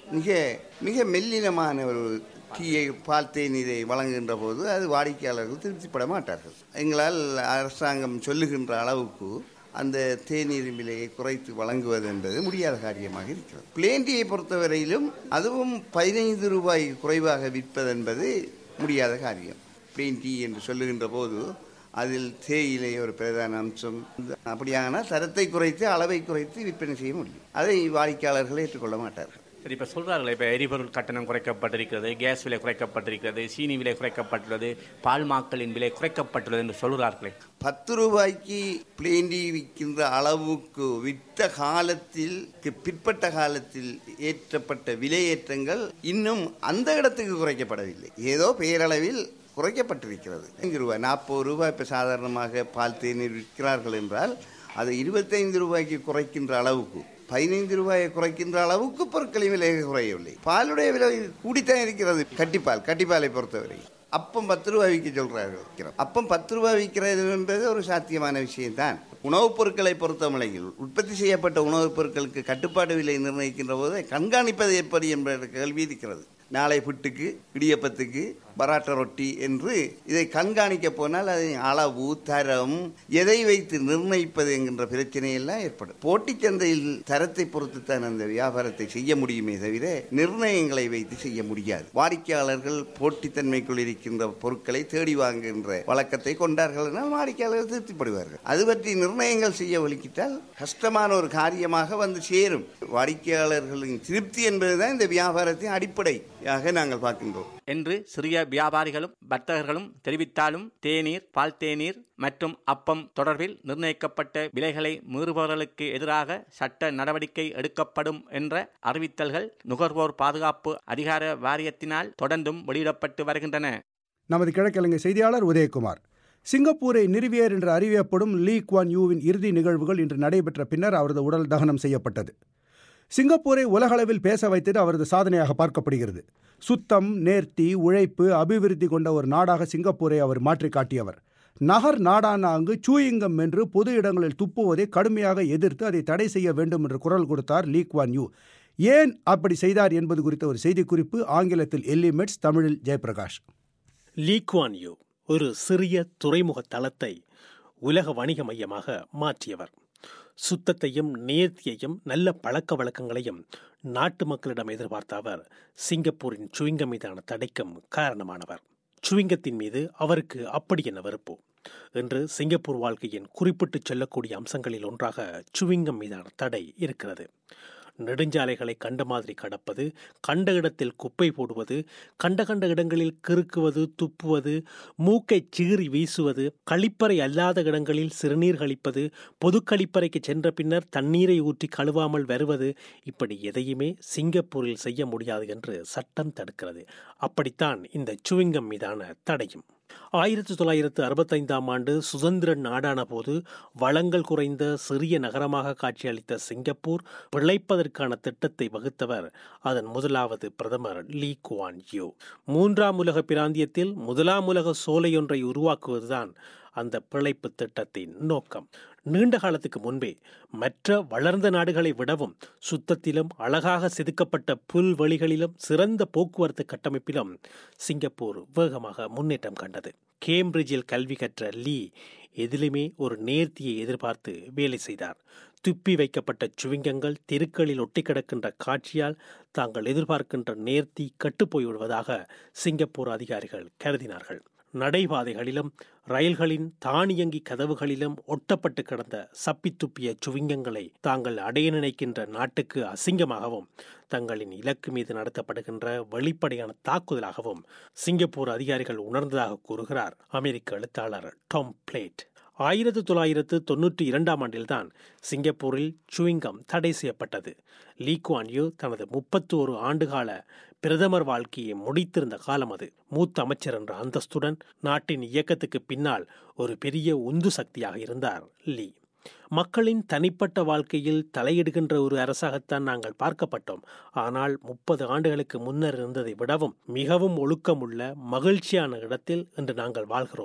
Speaker 3: மிக மிக மெல்லினமான ஒரு டீயை பால் தேநீரை வழங்குகின்ற போது அது வாடிக்கையாளர்கள் திருப்திப்பட மாட்டார்கள் எங்களால் அரசாங்கம் சொல்லுகின்ற அளவுக்கு அந்த தேநீர் விலையை குறைத்து வழங்குவது என்பது முடியாத காரியமாக இருக்கிறது பிளேன் டீயை பொறுத்தவரையிலும் அதுவும் பதினைந்து ரூபாய் குறைவாக விற்பது என்பது முடியாத காரியம் பிளேன் டீ என்று சொல்லுகின்ற போது அதில் தேயிலை ஒரு பிரதான அம்சம் அப்படியானால் தரத்தை குறைத்து அளவை குறைத்து விற்பனை செய்ய முடியும் அதை வாடிக்கையாளர்கள் ஏற்றுக்கொள்ள மாட்டார்கள்
Speaker 8: சரி இப்போ சொல்கிறாங்களே இப்போ எரிபொருள் கட்டணம் குறைக்கப்பட்டிருக்கிறது கேஸ் விலை குறைக்கப்பட்டிருக்கிறது சீனி விலை குறைக்கப்பட்டுள்ளது பால் மாக்களின் விலை குறைக்கப்பட்டுள்ளது என்று சொல்கிறார்களே
Speaker 3: பத்து ரூபாய்க்கு பிளேண்டி விற்கின்ற அளவுக்கு விற்ற காலத்தில் பிற்பட்ட காலத்தில் ஏற்றப்பட்ட விலையேற்றங்கள் இன்னும் அந்த இடத்துக்கு குறைக்கப்படவில்லை ஏதோ பெயரளவில் குறைக்கப்பட்டிருக்கிறது ஐந்து ரூபாய் நாற்பது ரூபாய் இப்போ சாதாரணமாக பால் தேநீர் விற்கிறார்கள் என்றால் அதை இருபத்தைந்து ரூபாய்க்கு குறைக்கின்ற அளவுக்கு பதினைந்து ரூபாயை குறைக்கின்ற அளவுக்கு பொருட்களின் விலை குறையவில்லை பாலுடைய விலை கூடித்தான் இருக்கிறது கட்டிப்பால் கட்டிப்பாலை பொறுத்தவரை அப்பம் பத்து ரூபாய் விற்க சொல்றார்கள் விற்கிறோம். அப்பம் பத்து ரூபாய் விற்கிறது என்பது ஒரு சாத்தியமான விஷயம்தான் உணவுப் பொருட்களை பொறுத்தவரையில் உற்பத்தி செய்யப்பட்ட உணவுப் பொருட்களுக்கு கட்டுப்பாடு விலை நிர்ணயிக்கின்ற போது கண்காணிப்பது எப்படி என்ற கேள்வி இருக்கிறது நாளை புட்டுக்கு இடியப்பத்துக்கு பராட்டா ரொட்டி என்று இதை கண்காணிக்க போனால் அதை அளவு தரம் எதை வைத்து நிர்ணயிப்பது என்கின்ற பிரச்சனையெல்லாம் ஏற்படும் போட்டிச் சந்தையில் தரத்தை பொறுத்து தான் அந்த வியாபாரத்தை செய்ய முடியுமே தவிர நிர்ணயங்களை வைத்து செய்ய முடியாது வாடிக்கையாளர்கள் போட்டித்தன்மைக்குள் இருக்கின்ற பொருட்களை தேடி வாங்குகின்ற வழக்கத்தை கொண்டார்கள் என்றால் வாடிக்கையாளர்கள் திருப்திப்படுவார்கள் அது பற்றி நிர்ணயங்கள் செய்ய ஒழுக்கிட்டால் கஷ்டமான ஒரு காரியமாக வந்து சேரும் வாடிக்கையாளர்களின் திருப்தி என்பதுதான் இந்த வியாபாரத்தின் அடிப்படையாக நாங்கள் பார்க்கின்றோம்
Speaker 8: என்று சிறிய வியாபாரிகளும் வர்த்தகர்களும் தெரிவித்தாலும் தேநீர் பால் தேநீர் மற்றும் அப்பம் தொடர்பில் நிர்ணயிக்கப்பட்ட விலைகளை மீறுபவர்களுக்கு எதிராக சட்ட நடவடிக்கை எடுக்கப்படும் என்ற அறிவித்தல்கள் நுகர்வோர் பாதுகாப்பு அதிகார வாரியத்தினால் தொடர்ந்தும் வெளியிடப்பட்டு வருகின்றன
Speaker 1: நமது கிழக்கிழங்கை செய்தியாளர் உதயகுமார் சிங்கப்பூரை நிறுவியர் என்று அறிவியப்படும் லீ குவான் யூவின் இறுதி நிகழ்வுகள் இன்று நடைபெற்ற பின்னர் அவரது உடல் தகனம் செய்யப்பட்டது சிங்கப்பூரை உலகளவில் பேச வைத்தது அவரது சாதனையாக பார்க்கப்படுகிறது சுத்தம் நேர்த்தி உழைப்பு அபிவிருத்தி கொண்ட ஒரு நாடாக சிங்கப்பூரை அவர் மாற்றி காட்டியவர் நகர் நாடான அங்கு சூயிங்கம் என்று பொது இடங்களில் துப்புவதை கடுமையாக எதிர்த்து அதை தடை செய்ய வேண்டும் என்று குரல் கொடுத்தார் லீ குவான் யூ ஏன் அப்படி செய்தார் என்பது குறித்த ஒரு செய்திக்குறிப்பு ஆங்கிலத்தில் எல்லிமெட்ஸ் தமிழில் ஜெயபிரகாஷ்
Speaker 10: லீ குவான் யூ ஒரு சிறிய துறைமுக தளத்தை உலக வணிக மையமாக மாற்றியவர் சுத்தத்தையும் நேர்த்தியையும் நல்ல பழக்க வழக்கங்களையும் நாட்டு மக்களிடம் எதிர்பார்த்த அவர் சிங்கப்பூரின் சுவிங்கம் மீதான தடைக்கும் காரணமானவர் சுவிங்கத்தின் மீது அவருக்கு அப்படி என்ன வெறுப்பு என்று சிங்கப்பூர் வாழ்க்கையின் குறிப்பிட்டு சொல்லக்கூடிய அம்சங்களில் ஒன்றாக சுவிங்கம் மீதான தடை இருக்கிறது நெடுஞ்சாலைகளை கண்ட மாதிரி கடப்பது கண்ட இடத்தில் குப்பை போடுவது கண்ட கண்ட இடங்களில் கிறுக்குவது துப்புவது மூக்கை சீறி வீசுவது கழிப்பறை அல்லாத இடங்களில் சிறுநீர் கழிப்பது பொது கழிப்பறைக்கு சென்ற பின்னர் தண்ணீரை ஊற்றி கழுவாமல் வருவது இப்படி எதையுமே சிங்கப்பூரில் செய்ய முடியாது என்று சட்டம் தடுக்கிறது அப்படித்தான் இந்த சுவிங்கம் மீதான தடையும் ஆயிரத்தி தொள்ளாயிரத்து அறுபத்தைந்தாம் ஆண்டு சுதந்திர நாடான போது வளங்கள் குறைந்த சிறிய நகரமாக காட்சியளித்த சிங்கப்பூர் பிழைப்பதற்கான திட்டத்தை வகுத்தவர் அதன் முதலாவது பிரதமர் லீ குவான் யூ மூன்றாம் உலக பிராந்தியத்தில் முதலாம் உலக சோலையொன்றை உருவாக்குவதுதான் அந்த பிழைப்பு திட்டத்தின் நோக்கம் நீண்ட காலத்துக்கு முன்பே மற்ற வளர்ந்த நாடுகளை விடவும் சுத்தத்திலும் அழகாக செதுக்கப்பட்ட புல்வெளிகளிலும் சிறந்த போக்குவரத்து கட்டமைப்பிலும் சிங்கப்பூர் வேகமாக முன்னேற்றம் கண்டது கேம்பிரிட்ஜில் கல்வி கற்ற லீ எதிலுமே ஒரு நேர்த்தியை எதிர்பார்த்து வேலை செய்தார் துப்பி வைக்கப்பட்ட சுவிங்கங்கள் தெருக்களில் ஒட்டி கிடக்கின்ற காட்சியால் தாங்கள் எதிர்பார்க்கின்ற நேர்த்தி கட்டுப்போய் விடுவதாக சிங்கப்பூர் அதிகாரிகள் கருதினார்கள் நடைபாதைகளிலும் ரயில்களின் தானியங்கி கதவுகளிலும் ஒட்டப்பட்டு கிடந்த சப்பி துப்பிய சுவிங்கங்களை தாங்கள் அடைய நினைக்கின்ற நாட்டுக்கு அசிங்கமாகவும் தங்களின் இலக்கு மீது நடத்தப்படுகின்ற வெளிப்படையான தாக்குதலாகவும் சிங்கப்பூர் அதிகாரிகள் உணர்ந்ததாக கூறுகிறார் அமெரிக்க எழுத்தாளர் டாம் பிளேட் ஆயிரத்து தொள்ளாயிரத்து தொன்னூற்றி இரண்டாம் ஆண்டில்தான் சிங்கப்பூரில் சுவிங்கம் தடை செய்யப்பட்டது லீ குவான் யூ தனது முப்பத்தோரு ஆண்டுகால பிரதமர் வாழ்க்கையை முடித்திருந்த காலம் அது மூத்த அமைச்சர் என்ற அந்தஸ்துடன் நாட்டின் இயக்கத்துக்கு பின்னால் ஒரு பெரிய உந்து சக்தியாக இருந்தார் லீ மக்களின் தனிப்பட்ட வாழ்க்கையில் தலையிடுகின்ற ஒரு அரசாகத்தான் நாங்கள் பார்க்கப்பட்டோம் ஆனால் முப்பது ஆண்டுகளுக்கு முன்னர் இருந்ததை விடவும் மிகவும் ஒழுக்கமுள்ள மகிழ்ச்சியான இடத்தில் இன்று நாங்கள் வாழ்கிறோம்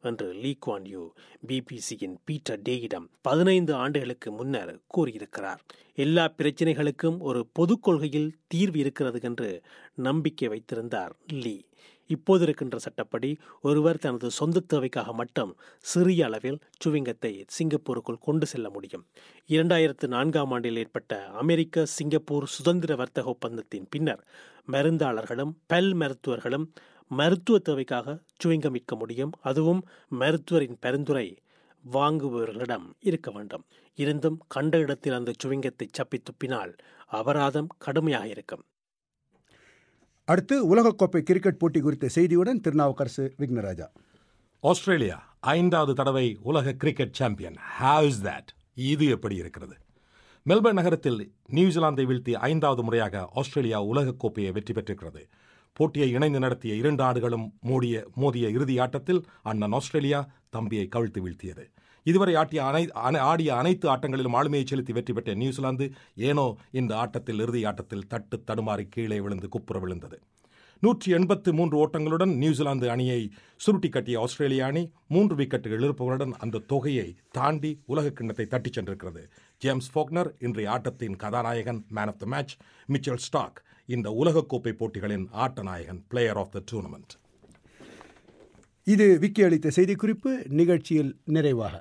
Speaker 10: என்று லீ குவான் யூ பிபிசியின் பீட்டர் டேயிடம் பதினைந்து ஆண்டுகளுக்கு முன்னர் கூறியிருக்கிறார் எல்லா பிரச்சனைகளுக்கும் ஒரு பொது கொள்கையில் தீர்வு இருக்கிறது என்று நம்பிக்கை வைத்திருந்தார் லீ இப்போது இருக்கின்ற சட்டப்படி ஒருவர் தனது சொந்த தேவைக்காக மட்டும் சிறிய அளவில் சுவிங்கத்தை சிங்கப்பூருக்குள் கொண்டு செல்ல முடியும் இரண்டாயிரத்து நான்காம் ஆண்டில் ஏற்பட்ட அமெரிக்க சிங்கப்பூர் சுதந்திர வர்த்தக ஒப்பந்தத்தின் பின்னர் மருந்தாளர்களும் பல் மருத்துவர்களும் மருத்துவ தேவைக்காக சுவிங்கம் விற்க முடியும் அதுவும் மருத்துவரின் பரிந்துரை வாங்குபவர்களிடம் இருக்க வேண்டும் இருந்தும் கண்ட இடத்தில் அந்த சுவிங்கத்தை சப்பி துப்பினால் அபராதம் கடுமையாக இருக்கும்
Speaker 1: அடுத்து உலகக்கோப்பை கிரிக்கெட் போட்டி குறித்த செய்தியுடன் திருநாவுக்கரசு விக்னராஜா
Speaker 4: ஆஸ்திரேலியா ஐந்தாவது தடவை உலக கிரிக்கெட் சாம்பியன் ஹாவ்ஸ் தட் இது எப்படி இருக்கிறது மெல்பர்ன் நகரத்தில் நியூசிலாந்தை வீழ்த்தி ஐந்தாவது முறையாக ஆஸ்திரேலியா உலகக் கோப்பையை வெற்றி பெற்றிருக்கிறது போட்டியை இணைந்து நடத்திய இரண்டு ஆடுகளும் மூடிய மோதிய இறுதி ஆட்டத்தில் அண்ணன் ஆஸ்திரேலியா தம்பியை கவிழ்த்து வீழ்த்தியது இதுவரை ஆட்டிய அனை அனை- ஆடிய அனைத்து ஆட்டங்களிலும் ஆளுமையை செலுத்தி வெற்றி பெற்ற நியூசிலாந்து ஏனோ இந்த ஆட்டத்தில் இறுதி ஆட்டத்தில் தட்டு தடுமாறி கீழே விழுந்து குப்புற விழுந்தது நூற்றி எண்பத்து மூன்று ஓட்டங்களுடன் நியூசிலாந்து அணியை சுருட்டி கட்டிய ஆஸ்திரேலிய அணி மூன்று விக்கெட்டுகள் இருப்பவருடன் அந்த தொகையை தாண்டி உலக கிண்ணத்தை தட்டிச் சென்றிருக்கிறது ஜேம்ஸ் ஃபோக்னர் இன்றைய ஆட்டத்தின் கதாநாயகன் man of the match Mitchell Starc இந்த உலகக்கோப்பை போட்டிகளின் ஆட்ட நாயகன் பிளேயர் ஆஃப் த டூர்னமெண்ட்
Speaker 1: இது விக்கி அளித்த செய்திக்குறிப்பு நிகழ்ச்சியில் நிறைவாக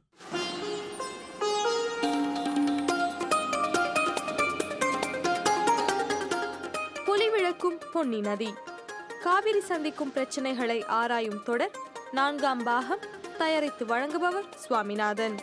Speaker 11: புலி விளக்கும் பொன்னி நதி காவிரி சந்திக்கும் பிரச்சனைகளை ஆராயும் தொடர் நான்காம் பாகம் தயாரித்து வழங்குபவர் சுவாமிநாதன்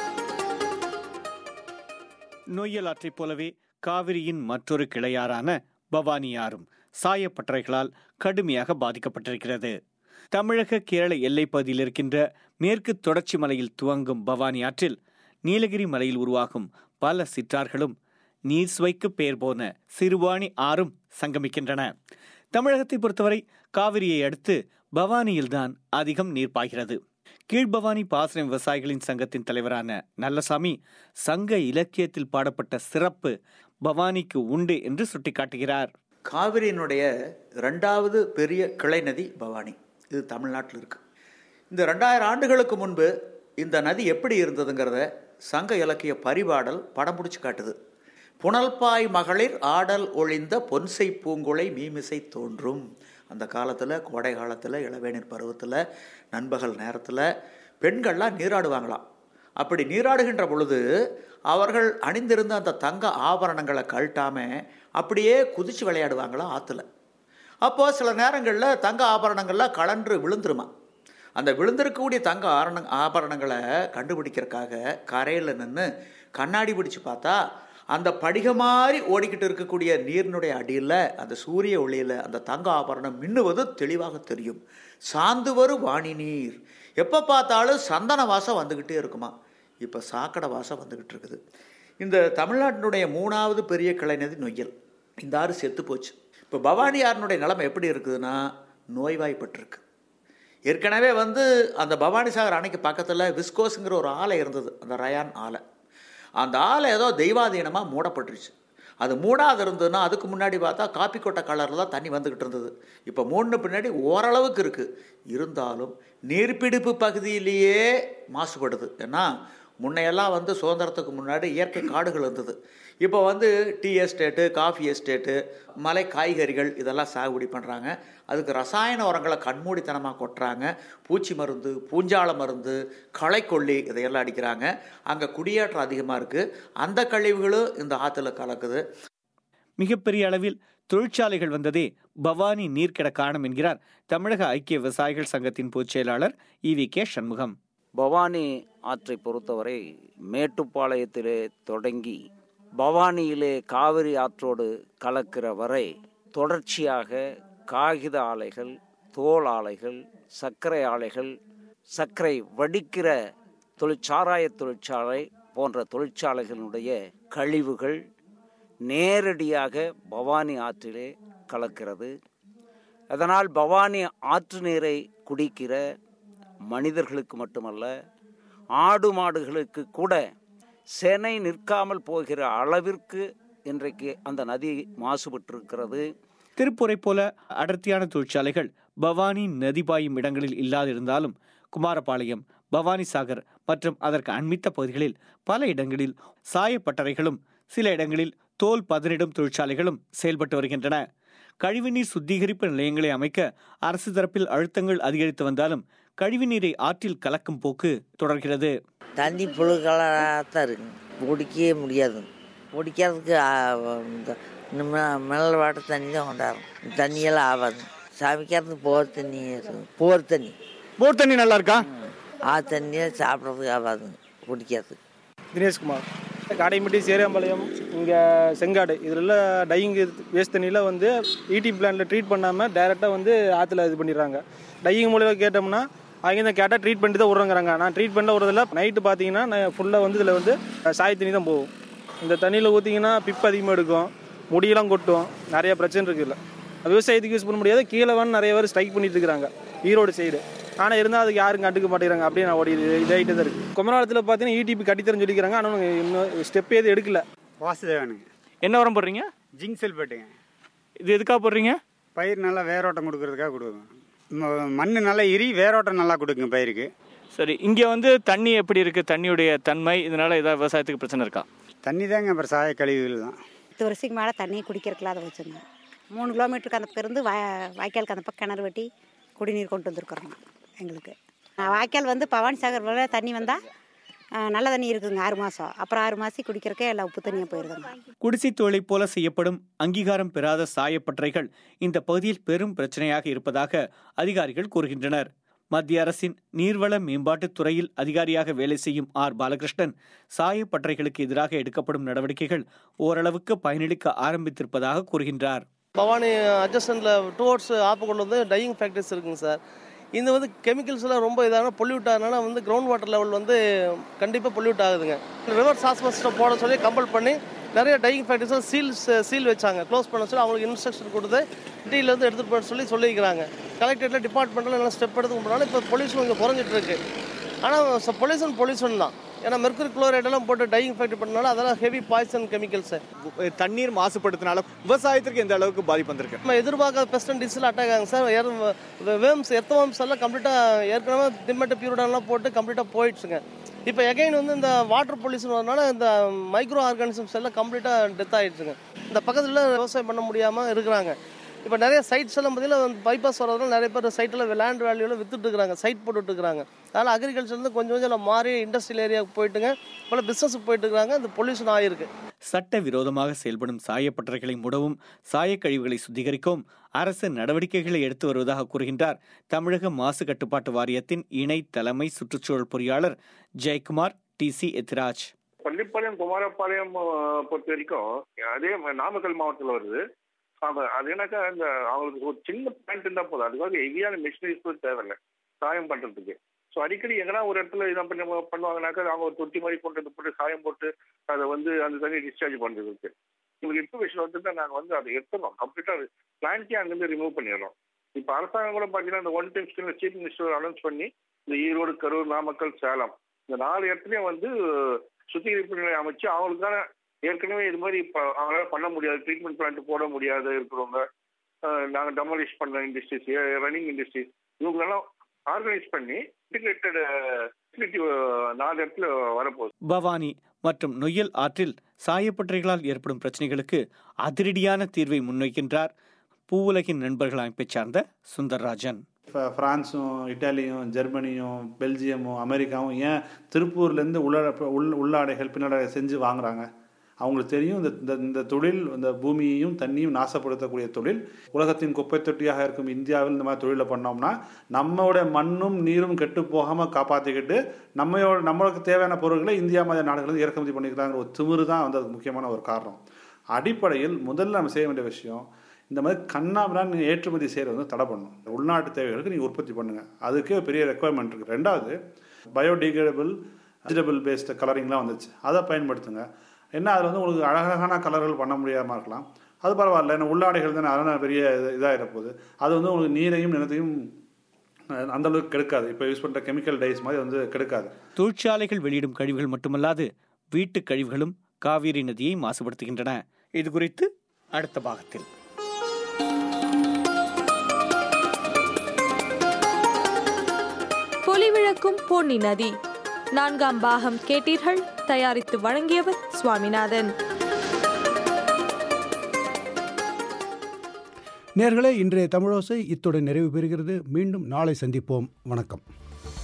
Speaker 12: நொய்யல் ஆற்றைப் போலவே காவிரியின் மற்றொரு கிளையாறான பவானி ஆறும் சாயப்பட்டறைகளால் கடுமையாக பாதிக்கப்பட்டிருக்கிறது தமிழக கேரள எல்லைப் பகுதியில் இருக்கின்ற மேற்கு தொடர்ச்சி மலையில் துவங்கும் பவானி ஆற்றில் நீலகிரி மலையில் உருவாகும் பல சிற்றார்களும் நீர் சுவைக்கு பெயர் போன சிறுவாணி ஆறும் சங்கமிக்கின்றன தமிழகத்தை பொறுத்தவரை காவிரியை அடுத்து பவானியில்தான் அதிகம் நீர் பாய்கிறது கீழ்பவானி பாசன விவசாயிகளின் சங்கத்தின் தலைவரான நல்லசாமி சங்க இலக்கியத்தில் பாடப்பட்ட சிறப்பு பவானிக்கு உண்டு என்று சுட்டிக்காட்டுகிறார்
Speaker 13: காவிரியினுடைய ரெண்டாவது பெரிய கிளை நதி பவானி இது தமிழ்நாட்டில் இருக்கு இந்த ரெண்டாயிரம் ஆண்டுகளுக்கு முன்பு இந்த நதி எப்படி இருந்ததுங்கிறத சங்க இலக்கிய பரிபாடல் படம் பிடிச்சு காட்டுது புனல்பாய் மகளிர் ஆடல் ஒழிந்த பொன்சை பூங்குழை மீமிசை தோன்றும் அந்த காலத்தில் கோடை காலத்தில் இளவேநீர் பருவத்தில் நண்பகல் நேரத்தில் பெண்கள்லாம் நீராடுவாங்களாம் அப்படி நீராடுகின்ற பொழுது அவர்கள் அணிந்திருந்த அந்த தங்க ஆபரணங்களை கழட்டாம அப்படியே குதிச்சு விளையாடுவாங்களாம் ஆற்றுல அப்போது சில நேரங்களில் தங்க ஆபரணங்கள்லாம் கலன்று விழுந்துருமா அந்த விழுந்திருக்கக்கூடிய தங்க ஆரண ஆபரணங்களை கண்டுபிடிக்கிறதுக்காக கரையில் நின்று கண்ணாடி பிடிச்சு பார்த்தா அந்த படிக மாதிரி ஓடிக்கிட்டு இருக்கக்கூடிய நீரினுடைய அடியில் அந்த சூரிய ஒளியில் அந்த தங்க ஆபரணம் மின்னுவது தெளிவாக தெரியும் சாந்து வரும் வாணி நீர் எப்போ பார்த்தாலும் சந்தன வாசம் வந்துக்கிட்டே இருக்குமா இப்போ சாக்கடை வாசம் வந்துக்கிட்டு இருக்குது இந்த தமிழ்நாட்டினுடைய மூணாவது பெரிய கிளை நதி நொய்யல் இந்த ஆறு செத்து போச்சு இப்போ பவானி ஆறினுடைய நிலைமை எப்படி இருக்குதுன்னா நோய்வாய்ப்பட்டிருக்கு ஏற்கனவே வந்து அந்த பவானி சாகர் அணைக்கு பக்கத்தில் விஸ்கோஸுங்கிற ஒரு ஆலை இருந்தது அந்த ரயான் ஆலை அந்த ஆலை ஏதோ தெய்வாதீனமாக மூடப்பட்டுருச்சு அது மூடாது இருந்ததுன்னா அதுக்கு முன்னாடி பார்த்தா காப்பி கொட்டை கலரில் தான் தண்ணி வந்துக்கிட்டு இருந்தது இப்போ மூணு பின்னாடி ஓரளவுக்கு இருக்குது இருந்தாலும் நீர்பிடிப்பு பகுதியிலேயே மாசுபடுது ஏன்னா முன்னையெல்லாம் வந்து சுதந்திரத்துக்கு முன்னாடி இயற்கை காடுகள் இருந்தது இப்போ வந்து டீ எஸ்டேட்டு காஃபி எஸ்டேட்டு மலை காய்கறிகள் இதெல்லாம் சாகுபடி பண்ணுறாங்க அதுக்கு ரசாயன உரங்களை கண்மூடித்தனமாக கொட்டுறாங்க பூச்சி மருந்து பூஞ்சால மருந்து களைக்கொல்லி இதையெல்லாம் அடிக்கிறாங்க அங்கே குடியேற்றம் அதிகமாக இருக்குது அந்த கழிவுகளும் இந்த ஆற்றுல கலக்குது
Speaker 12: மிகப்பெரிய அளவில் தொழிற்சாலைகள் வந்ததே பவானி நீர்க்கிட காரணம் என்கிறார் தமிழக ஐக்கிய விவசாயிகள் சங்கத்தின் பொதுச் செயலாளர் இவி கே சண்முகம்
Speaker 14: பவானி ஆற்றை பொறுத்தவரை மேட்டுப்பாளையத்திலே தொடங்கி பவானியிலே காவிரி ஆற்றோடு கலக்கிற வரை தொடர்ச்சியாக காகித ஆலைகள் தோல் ஆலைகள் சர்க்கரை ஆலைகள் சர்க்கரை வடிக்கிற தொழிற்சாராய தொழிற்சாலை போன்ற தொழிற்சாலைகளுடைய கழிவுகள் நேரடியாக பவானி ஆற்றிலே கலக்கிறது அதனால் பவானி ஆற்று நீரை குடிக்கிற மனிதர்களுக்கு மட்டுமல்ல ஆடு மாடுகளுக்கு கூட செனை நிற்காமல் போகிற அளவிற்கு இன்றைக்கு அந்த நதி மாசுபட்டிருக்கிறது
Speaker 12: திருப்பூரை போல அடர்த்தியான தொழிற்சாலைகள் பவானி நதி பாயும் இடங்களில் இல்லாதிருந்தாலும் குமாரபாளையம் பவானி சாகர் மற்றும் அதற்கு அண்மித்த பகுதிகளில் பல இடங்களில் சாயப்பட்டறைகளும் சில இடங்களில் தோல் பதனிடும் தொழிற்சாலைகளும் செயல்பட்டு வருகின்றன கழிவுநீர் சுத்திகரிப்பு நிலையங்களை அமைக்க அரசு தரப்பில் அழுத்தங்கள் அதிகரித்து வந்தாலும் கழிவுநீரை ஆற்றில் கலக்கும் போக்கு தொடர்கிறது
Speaker 15: தண்ணி புழு கலராக தான் இருக்குங்க குடிக்கவே முடியாது குடிக்கிறதுக்கு ஆ, இந்த நம்ம மினரல் வாட்டர் தண்ணி தான் கொண்டாடும் தண்ணியெல்லாம் ஆகாது சமைக்கிறதுக்கு போர் தண்ணி இருக்குது போர் தண்ணி
Speaker 16: போர் தண்ணி நல்லா இருக்கா
Speaker 15: ஆ தண்ணியே சாப்பிட்றதுக்கு ஆகாதுங்க குடிக்கிறதுக்கு
Speaker 16: தினேஷ்குமார் காடைமட்டி சேரியாம்பாளையம் இங்கே செங்காடு இதில் டையிங் வேஸ்ட் தண்ணியில் வந்து ஈடி பிளான்ல ட்ரீட் பண்ணாமல் டைரெக்டாக வந்து ஆற்றுல இது பண்ணிடுறாங்க டையிங் மூலியமாக கேட்டோம்னா அவங்க தான் கேட்டால் ட்ரீட் பண்ணிட்டு தான் விட்றங்கிறாங்க நான் ட்ரீட் பண்ண விடுறதில்ல நைட்டு பார்த்தீங்கன்னா ஃபுல்லாக வந்து இதில் வந்து சாய தண்ணி தான் போகும் இந்த தண்ணியில் ஊற்றிங்கன்னா பிப்பு அதிகமாக எடுக்கும் முடியெல்லாம் கொட்டும் நிறைய பிரச்சனை இருக்குல்ல விவசாயத்துக்கு யூஸ் பண்ண முடியாது கீழே வந்து நிறைய பேர் ஸ்ட்ரைக் பண்ணிட்டு இருக்கிறாங்க ஈரோடு சைடு ஆனால் இருந்தால் அதுக்கு யாரும் கண்டுக்க மாட்டேங்கிறாங்க அப்படியே நான் ஓடி இதாகிட்டு தான் இருக்குது குமரவாளத்தில் பார்த்தீங்கன்னா இடிபி கட்டித்தரேன்னு சொல்லிக்கிறாங்க ஆனால் இன்னும் ஸ்டெப் எதுவும் எடுக்கல
Speaker 17: வாசுதேவனுங்க
Speaker 12: என்ன உரம் போடுறீங்க
Speaker 17: ஜிங்க் செல்பேட்டுங்க
Speaker 12: இது எதுக்காக போடுறீங்க
Speaker 17: பயிர் நல்லா வேரோட்டம் கொடுக்கறதுக்காக கொடுக்கும் மண் நல்லா இரி வேரோட்டம் நல்லா கொடுக்குங்க பயிருக்கு
Speaker 12: சரி இங்கே வந்து தண்ணி எப்படி இருக்கு தண்ணியுடைய தன்மை இதனால ஏதாவது விவசாயத்துக்கு பிரச்சனை இருக்கா
Speaker 17: தண்ணி தாங்க அப்புறம் சாய கழிவுகள் தான்
Speaker 18: பத்து வருஷத்துக்கு மேலே தண்ணி குடிக்கிறதுக்கு அதை வச்சுருந்தேன் மூணு கிலோமீட்டருக்கு அந்த பக்கம் இருந்து வாய் வாய்க்காலுக்கு அந்த பக்கம் கிணறு வெட்டி குடிநீர் கொண்டு வந்திருக்கிறோம் எங்களுக்கு ஆஹ் வாய்க்கால் வந்து பவானி சாகர் வரை தண்ணி வந்தால் நல்ல தண்ணி இருக்குங்க ஆறு மாதம் அப்புறம் ஆறு மாதம் குடிக்கிறக்கே எல்லாம் உப்பு தண்ணியாக போயிருதுங்க
Speaker 12: குடிசை தொழிலைப் போல செய்யப்படும் அங்கீகாரம் பெறாத சாயப்பட்டறைகள் இந்த பகுதியில் பெரும் பிரச்சனையாக இருப்பதாக அதிகாரிகள் கூறுகின்றனர் மத்திய அரசின் நீர்வள மேம்பாட்டுத் துறையில் அதிகாரியாக வேலை செய்யும் ஆர் பாலகிருஷ்ணன் சாயப்பட்டறைகளுக்கு எதிராக எடுக்கப்படும் நடவடிக்கைகள் ஓரளவுக்கு பயனளிக்க ஆரம்பித்திருப்பதாக கூறுகின்றார்
Speaker 19: பவானி அட்ஜஸ்டன்ட்ல டுவோர்ட்ஸ் ஆப்பக்குள்ள வந்து டையிங் ஃபேக்ட்ரிஸ் இருக்குங்க சார் இந்த வந்து கெமிக்கல்ஸ் எல்லாம் ரொம்ப இதான பொல்யூட் ஆகுதுனால வந்து கிரவுண்ட் வாட்டர் லெவல் வந்து கண்டிப்பாக பொல்யூட் ஆகுதுங்க ரிவர்ஸ் ஆஸ்பஸ்ட்டை போட சொல்லி கம்பல் பண்ணி நிறைய டையிங் ஃபேக்ட்ரிஸ் சீல்ஸ் சீல் வச்சாங்க க்ளோஸ் பண்ண சொல்லி அவங்களுக்கு இன்ஸ்ட்ரக்ஷன் கொடுத்து டீல இருந்து எடுத்துகிட்டு போட சொல்லி சொல்லிக்கிறாங்க கலெக்டரேட்டில் டிபார்ட்மெண்ட்டில் எல்லாம் ஸ்டெப் எடுத்து பண்ணுறாங்க இப்போ பொல்யூஷன் இங்கே குறைஞ்சிட்டு இருக்கு ஆனால் பொல்யூஷன் பொல்யூஷன் தான் ஏன்னா மெர்க்குரி குளோரைட் எல்லாம் போட்டு டையிங் ஃபேக்ட்ரி பண்ணனால அதெல்லாம் ஹெவி பாய்சன் கெமிக்கல்ஸ்
Speaker 16: தண்ணீர் மாசுபடுத்தினால விவசாயத்திற்கு எந்த அளவுக்கு பாதிப்பு வந்திருக்கு
Speaker 19: நம்ம எதிர்பார்க்காத பெஸ்ட் அண்ட் டிசீல் அட்டாக் ஆகுங்க சார் வேம்ஸ் எர்த்தவாம்ஸ் எல்லாம் கம்ப்ளீட்டாக ஏற்கனவே திம்மட்டு பியூரிடான்லாம் போட்டு கம்ப்ளீட்டாக போயிடுச்சுங்க இப்போ எகைன் வந்து இந்த வாட்டர் பொல்யூஷன் வரனால இந்த மைக்ரோ ஆர்கானிசம்ஸ் எல்லாம் கம்ப்ளீட்டாக டெத் ஆயிடுச்சுங்க இந்த பக்கத்தில் விவசாயம் பண்ண முடியாமல் இருக்கிறாங்க இப்போ நிறைய சைட்ஸ் எல்லாம் பார்த்தீங்கன்னா பைபாஸ் வரதுனால நிறைய பேர் சைட்டில் லேண்ட் வேல்யூவில் வித்துட்டு இருக்கிறாங்க சைட் போட்டுட்டு இருக்கிறாங்க அதனால் அக்ரிகல்ச்சர்லேருந்து கொஞ்சம் கொஞ்சம் எல்லாம் மாறி இண்டஸ்ட்ரியல் ஏரியாவுக்கு போயிட்டுங்க பல பிஸ்னஸுக்கு போயிட்டு இருக்கிறாங்க இந்த பொல்யூஷன் ஆகிருக்கு
Speaker 12: சட்ட விரோதமாக செயல்படும் சாயப்பட்டறைகளை மூடவும் சாயக்கழிவுகளை சுத்திகரிக்கவும் அரசு நடவடிக்கைகளை எடுத்து வருவதாக கூறுகின்றார் தமிழக மாசு கட்டுப்பாட்டு வாரியத்தின் இணை தலைமை சுற்றுச்சூழல் பொறியாளர் ஜெயக்குமார் டி சி எத்ராஜ்
Speaker 20: பள்ளிப்பாளையம் குமாரப்பாளையம் அஹ், பொறுத்த வரைக்கும் அதே ம- நாமக்கல் மாவட்டத்தில் வருது அது அது என்னக்கா இந்த அவங்களுக்கு ஒரு சின்ன பாயிண்ட் இருந்தால் போதும் அதுக்காக ஹெவியான மிஷினரிஸ் கூட தேவையில்லை சாயம் பண்ணுறதுக்கு ஸோ அடிக்கடி எங்கன்னா ஒரு இடத்துல இதான் பண்ணி பண்ணுவாங்கனாக்கா அவங்க ஒரு தொட்டி மாதிரி கொண்டு வந்து போட்டு சாயம் போட்டு அதை வந்து அந்த தண்ணி டிஸ்சார்ஜ் பண்ணுறதுக்கு உங்களுக்கு இன்ஃபர்மேஷன் வந்துட்டு நாங்கள் வந்து அதை எடுத்துடணும் கம்ப்ளீட்டாக பிளான்ட்டே அங்கேருந்து ரிமூவ் பண்ணிடுறோம் இப்போ அரசாங்கம் கூட பார்த்தீங்கன்னா இந்த one time scheme chief minister announce பண்ணி இந்த ஈரோடு கரூர் நாமக்கல் சேலம் இந்த நாலு இடத்துலையும் வந்து சுத்திகரிப்பு நிலையம் அமைச்சு அவங்களுக்கான ஏற்கனவே இது மாதிரி இப்போ அவங்களால பண்ண முடியாது ட்ரீட்மெண்ட் பிளான்ட் போட முடியாத இருக்கிறவங்க நாங்கள் டெமாலிஷ் பண்ண இண்டஸ்ட்ரீஸ் ரன்னிங் இண்டஸ்ட்ரீஸ் இவங்களெல்லாம் ஆர்கனைஸ் பண்ணி இன்டிகிரேட்டட் ஃபெசிலிட்டி நாலு இடத்துல வரப்போகுது
Speaker 12: பவானி மற்றும் நொய்யல் ஆற்றில் சாயப்பட்டறைகளால் ஏற்படும் பிரச்சனைகளுக்கு அதிரடியான தீர்வை முன்வைக்கின்றார் பூவுலகின் நண்பர்கள் அமைப்பைச் சார்ந்த சுந்தர்ராஜன்
Speaker 21: இப்போ ஃப்ரான்ஸும் இட்டாலியும் ஜெர்மனியும் பெல்ஜியமும் அமெரிக்காவும் ஏன் திருப்பூர்லேருந்து உள்ள உள் உள்ளாடைகள் பின்னடைகள் செஞ்சு வாங்குறாங்க அவங்களுக்கு தெரியும் இந்த இந்த இந்த தொழில் இந்த பூமியையும் தண்ணியும் நாசப்படுத்தக்கூடிய தொழில் உலகத்தின் குப்பை தொட்டியாக இருக்கும் இந்தியாவில் இந்த மாதிரி தொழிலை பண்ணோம்னா நம்மளோட மண்ணும் நீரும் கெட்டு போகாமல் காப்பாற்றிக்கிட்டு நம்மளோட நம்மளுக்கு தேவையான பொருட்களை இந்தியா மாதிரி நாடுகள் வந்து இறக்குமதி பண்ணிக்கிறாங்கிற ஒரு திமிரு தான் வந்து அதுக்கு முக்கியமான ஒரு காரணம் அடிப்படையில் முதல்ல நம்ம செய்ய வேண்டிய விஷயம் இந்த மாதிரி கண்ணாபிரான் நீங்கள் ஏற்றுமதி செய்கிறது வந்து தடை பண்ணணும் உள்நாட்டு தேவைகளுக்கு நீங்கள் உற்பத்தி பண்ணுங்கள் அதுக்கே ஒரு பெரிய ரெக்குவயர்மெண்ட் இருக்குது ரெண்டாவது பயோடிகிரேடபிள் வெஜிடபிள் பேஸ்டு கலரிங்லாம் வந்துச்சு அதை பயன்படுத்துங்க என்ன அதில் வந்து உங்களுக்கு அழகழகான கலர்கள் பண்ண முடியாமல் இருக்கலாம் அது பரவாயில்ல ஏன்னா உள்ளாடைகள் தானே அதெல்லாம் பெரிய இதாக போகுது அது வந்து உங்களுக்கு நீரையும் நிலத்தையும் அஹ், அந்த அளவுக்கு கெடுக்காது இப்போ யூஸ் பண்ணுற கெமிக்கல் டைஸ் மாதிரி வந்து கெடுக்காது
Speaker 12: தொழிற்சாலைகள் வெளியிடும் கழிவுகள் மட்டுமல்லாது வீட்டுக் கழிவுகளும் காவிரி நதியை மாசுபடுத்துகின்றன இது குறித்து அடுத்த பாகத்தில்
Speaker 11: பொலிவிழக்கும் பொன்னி நதி நான்காம் பாகம் கேட்டீர்கள் தயாரித்து வழங்கியவர் சுவாமிநாதன்
Speaker 1: நேர்களே இன்றைய தமிழோசை இத்துடன் நிறைவு பெறுகிறது மீண்டும் நாளை சந்திப்போம் வணக்கம்